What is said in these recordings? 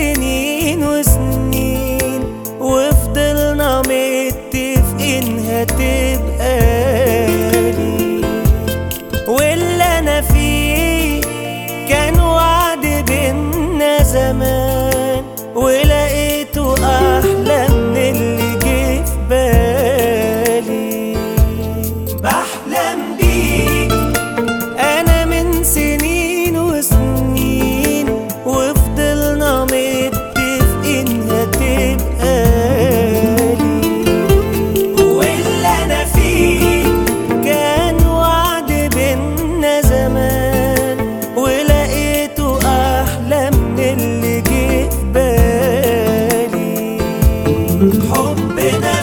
سنين وسنين وفضلنا متفقين هتبقى لي واللي انا فيه كان وعد بينا زمان ولقيته احلى من اللي جه في بالي بحلم بيك انا من سنين وسنين وفضلنا متفقين هتبقى لي واللي انا فيه كان وعد بينا زمان ولقيته احلى من اللي جه في بالي حبنا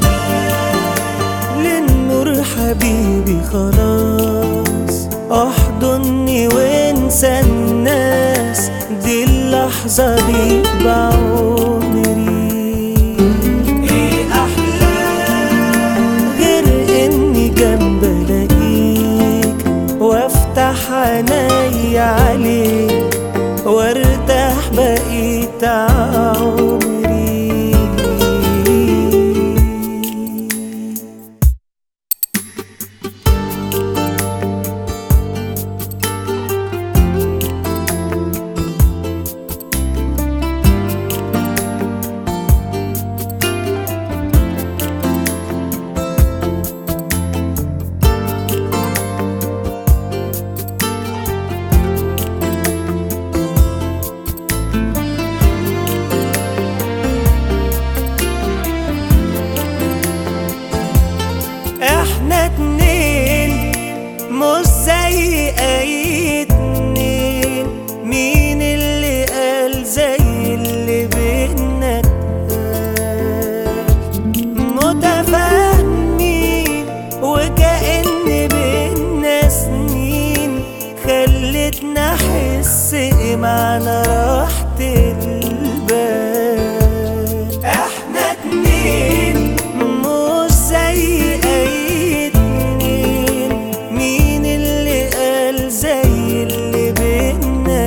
للنور حبيبي خلاص احضني وانسى الناس دي اللحظة دي بعمري ايه احلى غير اني جنب الاقيك وافتح عيني عليك وارتاح بقيت عمري احنا اتنين مش زي اي اتنين مين اللي قال زي اللي بينا متفاهمين وكأن بينا سنين خلتنا احس ايه معنى راحة البال احنا اتنين مش زي اي اتنين مين اللي قال زي اللي بينا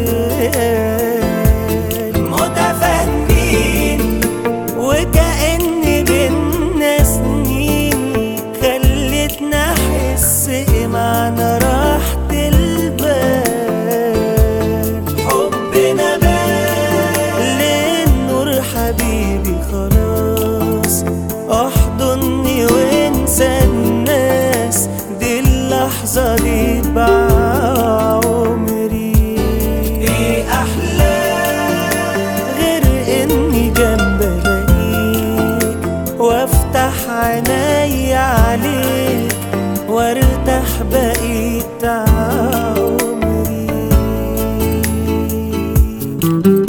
اتقال متفاهمين وكأن بينا سنين خلتنا احس ايه معنى راحة البال حبنا بال للنور حبيبي خلاص احضني وانسى الناس دي اللحظة دي بعمري ايه احلى غير اني جنب الاقيك وافتح عيني عليك وارتاح بقيت عمري